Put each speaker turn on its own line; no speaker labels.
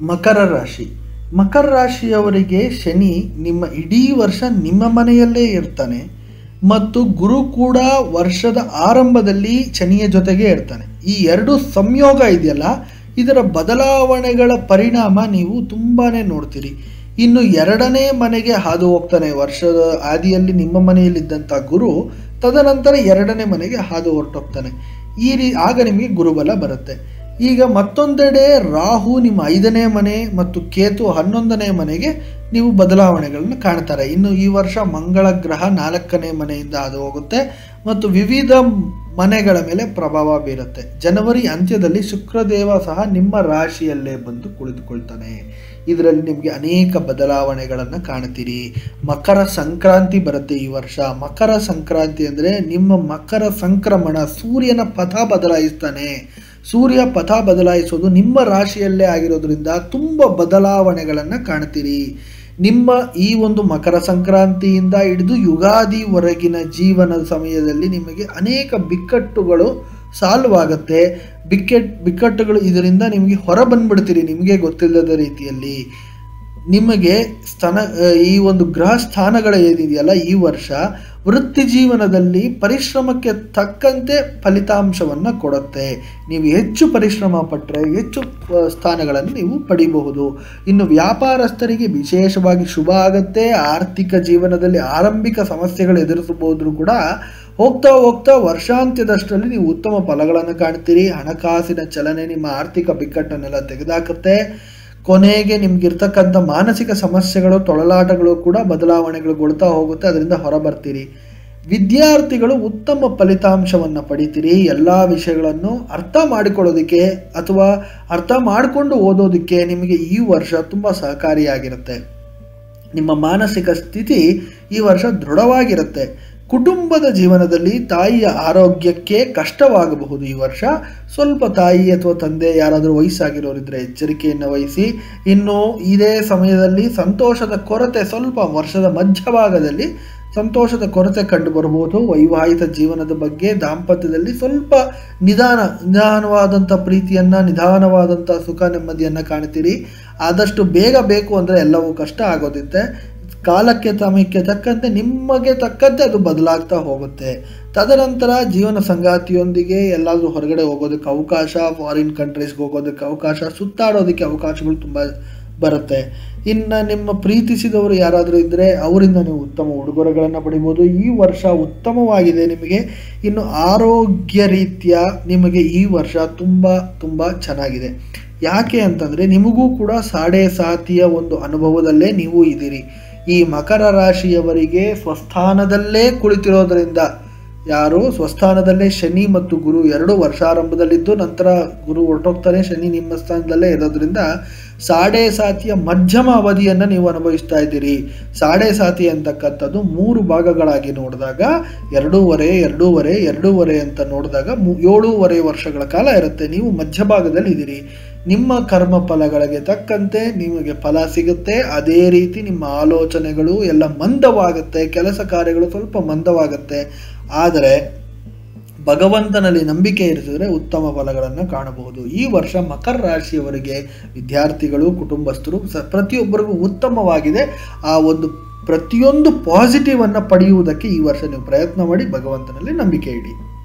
ಮಕರ ರಾಶಿ ಮಕರ ರಾಶಿಯವರಿಗೆ ಶನಿ ನಿಮ್ಮ ಇಡೀ ವರ್ಷ ನಿಮ್ಮ ಮನೆಯಲ್ಲೇ ಇರ್ತಾನೆ ಮತ್ತು ಗುರು ಕೂಡ ವರ್ಷದ ಆರಂಭದಲ್ಲಿ ಶನಿಯ ಜೊತೆಗೆ ಇರ್ತಾನೆ ಈ ಎರಡು ಸಂಯೋಗ ಇದೆಯಲ್ಲ ಇದರ ಬದಲಾವಣೆಗಳ ಪರಿಣಾಮ ನೀವು ತುಂಬಾ ನೋಡ್ತೀರಿ ಇನ್ನು ಎರಡನೇ ಮನೆಗೆ ಹಾದು ಹೋಗ್ತಾನೆ ವರ್ಷದ ಆದಿಯಲ್ಲಿ ನಿಮ್ಮ ಮನೆಯಲ್ಲಿದ್ದಂಥ ಗುರು ತದನಂತರ ಎರಡನೇ ಮನೆಗೆ ಹಾದು ಹೊರಟೋಗ್ತಾನೆ ಈ ರೀ ಆಗ ನಿಮಗೆ ಗುರುಬಲ ಬರುತ್ತೆ ಈಗ ಮತ್ತೊಂದೆಡೆ ರಾಹು ನಿಮ್ಮ ಐದನೇ ಮನೆ ಮತ್ತು ಕೇತು ಹನ್ನೊಂದನೇ ಮನೆಗೆ ನೀವು ಬದಲಾವಣೆಗಳನ್ನು ಕಾಣ್ತಾರೆ ಇನ್ನು ಈ ವರ್ಷ ಮಂಗಳ ಗ್ರಹ ನಾಲ್ಕನೇ ಮನೆಯಿಂದ ಅದು ಹೋಗುತ್ತೆ ಮತ್ತು ವಿವಿಧ ಮನೆಗಳ ಮೇಲೆ ಪ್ರಭಾವ ಬೀರುತ್ತೆ ಜನವರಿ ಅಂತ್ಯದಲ್ಲಿ ಶುಕ್ರದೇವ ಸಹ ನಿಮ್ಮ ರಾಶಿಯಲ್ಲೇ ಬಂದು ಕುಳಿತುಕೊಳ್ತಾನೆ ಇದರಲ್ಲಿ ನಿಮಗೆ ಅನೇಕ ಬದಲಾವಣೆಗಳನ್ನು ಕಾಣ್ತೀರಿ ಮಕರ ಸಂಕ್ರಾಂತಿ ಬರುತ್ತೆ ಈ ವರ್ಷ ಮಕರ ಸಂಕ್ರಾಂತಿ ಅಂದರೆ ನಿಮ್ಮ ಮಕರ ಸಂಕ್ರಮಣ ಸೂರ್ಯನ ಪಥ ಬದಲಾಯಿಸ್ತಾನೆ ಸೂರ್ಯ ಪಥ ಬದಲಾಯಿಸೋದು ನಿಮ್ಮ ರಾಶಿಯಲ್ಲೇ ಆಗಿರೋದ್ರಿಂದ ತುಂಬ ಬದಲಾವಣೆಗಳನ್ನು ಕಾಣ್ತೀರಿ ನಿಮ್ಮ ಈ ಒಂದು ಮಕರ ಸಂಕ್ರಾಂತಿಯಿಂದ ಹಿಡಿದು ಯುಗಾದಿವರೆಗಿನ ಜೀವನದ ಸಮಯದಲ್ಲಿ ನಿಮಗೆ ಅನೇಕ ಬಿಕ್ಕಟ್ಟುಗಳು ಸಾಲ್ವ್ ಆಗುತ್ತೆ ಬಿಕ್ಕಟ್ ಬಿಕ್ಕಟ್ಟುಗಳು ಇದರಿಂದ ನಿಮಗೆ ಹೊರ ಬಂದ್ಬಿಡ್ತೀರಿ ನಿಮಗೆ ಗೊತ್ತಿಲ್ಲದ ರೀತಿಯಲ್ಲಿ ನಿಮಗೆ ಸ್ಥಾನ ಈ ಒಂದು ಗ್ರಹ ಸ್ಥಾನಗಳ ಏನಿದೆಯಲ್ಲ ಈ ವರ್ಷ ವೃತ್ತಿ ಜೀವನದಲ್ಲಿ ಪರಿಶ್ರಮಕ್ಕೆ ತಕ್ಕಂತೆ ಫಲಿತಾಂಶವನ್ನು ಕೊಡುತ್ತೆ ನೀವು ಹೆಚ್ಚು ಪರಿಶ್ರಮ ಪಟ್ಟರೆ ಹೆಚ್ಚು ಸ್ಥಾನಗಳನ್ನು ನೀವು ಪಡಿಬಹುದು ಇನ್ನು ವ್ಯಾಪಾರಸ್ಥರಿಗೆ ವಿಶೇಷವಾಗಿ ಶುಭ ಆಗುತ್ತೆ ಆರ್ಥಿಕ ಜೀವನದಲ್ಲಿ ಆರಂಭಿಕ ಸಮಸ್ಯೆಗಳು ಎದುರಿಸಬಹುದು ಕೂಡ ಹೋಗ್ತಾ ಹೋಗ್ತಾ ವರ್ಷಾಂತ್ಯದಷ್ಟರಲ್ಲಿ ನೀವು ಉತ್ತಮ ಫಲಗಳನ್ನು ಕಾಣ್ತೀರಿ ಹಣಕಾಸಿನ ಚಲನೆ ನಿಮ್ಮ ಆರ್ಥಿಕ ಬಿಕ್ಕಟ್ಟನ್ನೆಲ್ಲ ತೆಗೆದುಹಾಕುತ್ತೆ ಕೊನೆಗೆ ನಿಮ್ಗಿರ್ತಕ್ಕಂಥ ಮಾನಸಿಕ ಸಮಸ್ಯೆಗಳು ತೊಳಲಾಟಗಳು ಕೂಡ ಬದಲಾವಣೆಗಳುಗೊಳ್ತಾ ಹೋಗುತ್ತೆ ಅದರಿಂದ ಹೊರಬರ್ತೀರಿ ವಿದ್ಯಾರ್ಥಿಗಳು ಉತ್ತಮ ಫಲಿತಾಂಶವನ್ನು ಪಡಿತೀರಿ ಎಲ್ಲ ವಿಷಯಗಳನ್ನು ಅರ್ಥ ಮಾಡಿಕೊಳ್ಳೋದಕ್ಕೆ ಅಥವಾ ಅರ್ಥ ಮಾಡಿಕೊಂಡು ಓದೋದಕ್ಕೆ ನಿಮಗೆ ಈ ವರ್ಷ ತುಂಬ ಸಹಕಾರಿಯಾಗಿರುತ್ತೆ ನಿಮ್ಮ ಮಾನಸಿಕ ಸ್ಥಿತಿ ಈ ವರ್ಷ ದೃಢವಾಗಿರುತ್ತೆ ಕುಟುಂಬದ ಜೀವನದಲ್ಲಿ ತಾಯಿಯ ಆರೋಗ್ಯಕ್ಕೆ ಕಷ್ಟವಾಗಬಹುದು ಈ ವರ್ಷ ಸ್ವಲ್ಪ ತಾಯಿ ಅಥವಾ ತಂದೆ ಯಾರಾದರೂ ವಯಸ್ಸಾಗಿರೋರಿದ್ದರೆ ಎಚ್ಚರಿಕೆಯನ್ನು ವಹಿಸಿ ಇನ್ನು ಇದೇ ಸಮಯದಲ್ಲಿ ಸಂತೋಷದ ಕೊರತೆ ಸ್ವಲ್ಪ ವರ್ಷದ ಮಧ್ಯಭಾಗದಲ್ಲಿ ಸಂತೋಷದ ಕೊರತೆ ಕಂಡು ಬರ್ಬೋದು ವೈವಾಹಿಕ ಜೀವನದ ಬಗ್ಗೆ ದಾಂಪತ್ಯದಲ್ಲಿ ಸ್ವಲ್ಪ ನಿಧಾನ ನಿಧಾನವಾದಂಥ ಪ್ರೀತಿಯನ್ನು ನಿಧಾನವಾದಂಥ ಸುಖ ನೆಮ್ಮದಿಯನ್ನು ಕಾಣ್ತೀರಿ ಆದಷ್ಟು ಬೇಗ ಬೇಕು ಅಂದರೆ ಎಲ್ಲವೂ ಕಷ್ಟ ಆಗೋದಿತ್ತೆ ಕಾಲಕ್ಕೆ ಸಮಯಕ್ಕೆ ತಕ್ಕಂತೆ ನಿಮಗೆ ತಕ್ಕಂತೆ ಅದು ಬದಲಾಗ್ತಾ ಹೋಗುತ್ತೆ ತದನಂತರ ಜೀವನ ಸಂಗಾತಿಯೊಂದಿಗೆ ಎಲ್ಲಾದರೂ ಹೊರಗಡೆ ಹೋಗೋದಕ್ಕೆ ಅವಕಾಶ ಫಾರಿನ್ ಕಂಟ್ರೀಸ್ಗೆ ಹೋಗೋದಕ್ಕೆ ಅವಕಾಶ ಸುತ್ತಾಡೋದಕ್ಕೆ ಅವಕಾಶಗಳು ತುಂಬ ಬರುತ್ತೆ ಇನ್ನು ನಿಮ್ಮ ಪ್ರೀತಿಸಿದವರು ಯಾರಾದರೂ ಇದ್ದರೆ ಅವರಿಂದ ನೀವು ಉತ್ತಮ ಉಡುಗೊರೆಗಳನ್ನು ಪಡಿಬೋದು ಈ ವರ್ಷ ಉತ್ತಮವಾಗಿದೆ ನಿಮಗೆ ಇನ್ನು ಆರೋಗ್ಯ ರೀತಿಯ ನಿಮಗೆ ಈ ವರ್ಷ ತುಂಬ ತುಂಬ ಚೆನ್ನಾಗಿದೆ ಯಾಕೆ ಅಂತಂದರೆ ನಿಮಗೂ ಕೂಡ ಸಾಡೆ ಸಾತಿಯ ಒಂದು ಅನುಭವದಲ್ಲೇ ನೀವು ಇದ್ದೀರಿ ಈ ಮಕರ ರಾಶಿಯವರಿಗೆ ಸ್ವಸ್ಥಾನದಲ್ಲೇ ಕುಳಿತಿರೋದರಿಂದ ಯಾರು ಸ್ವಸ್ಥಾನದಲ್ಲೇ ಶನಿ ಮತ್ತು ಗುರು ಎರಡು ವರ್ಷಾರಂಭದಲ್ಲಿದ್ದು ನಂತರ ಗುರು ಹೊರಟೋಗ್ತಾನೆ ಶನಿ ನಿಮ್ಮ ಸ್ಥಾನದಲ್ಲೇ ಇರೋದ್ರಿಂದ ಸಾಡೆ ಸಾತಿಯ ಮಧ್ಯಮ ಅವಧಿಯನ್ನು ನೀವು ಅನುಭವಿಸ್ತಾ ಇದ್ದೀರಿ ಸಾಡೆ ಸಾತಿ ಅಂತಕ್ಕಂಥದ್ದು ಮೂರು ಭಾಗಗಳಾಗಿ ನೋಡಿದಾಗ ಎರಡೂವರೆ ಎರಡೂವರೆ ಎರಡೂವರೆ ಅಂತ ನೋಡಿದಾಗ ಮೂ ಏಳೂವರೆ ವರ್ಷಗಳ ಕಾಲ ಇರುತ್ತೆ ನೀವು ಮಧ್ಯಭಾಗದಲ್ಲಿ ಇದ್ದೀರಿ ನಿಮ್ಮ ಕರ್ಮ ಫಲಗಳಿಗೆ ತಕ್ಕಂತೆ ನಿಮಗೆ ಫಲ ಸಿಗುತ್ತೆ ಅದೇ ರೀತಿ ನಿಮ್ಮ ಆಲೋಚನೆಗಳು ಎಲ್ಲ ಮಂದವಾಗುತ್ತೆ ಕೆಲಸ ಕಾರ್ಯಗಳು ಸ್ವಲ್ಪ ಮಂದವಾಗುತ್ತೆ ಆದರೆ ಭಗವಂತನಲ್ಲಿ ನಂಬಿಕೆ ಇರಿಸಿದರೆ ಉತ್ತಮ ಫಲಗಳನ್ನು ಕಾಣಬಹುದು ಈ ವರ್ಷ ಮಕರ ರಾಶಿಯವರಿಗೆ ವಿದ್ಯಾರ್ಥಿಗಳು ಕುಟುಂಬಸ್ಥರು ಸ ಪ್ರತಿಯೊಬ್ಬರಿಗೂ ಉತ್ತಮವಾಗಿದೆ ಆ ಒಂದು ಪ್ರತಿಯೊಂದು ಪಾಸಿಟಿವನ್ನು ಪಡೆಯುವುದಕ್ಕೆ ಈ ವರ್ಷ ನೀವು ಪ್ರಯತ್ನ ಮಾಡಿ ಭಗವಂತನಲ್ಲಿ ನಂಬಿಕೆ ಇಡಿ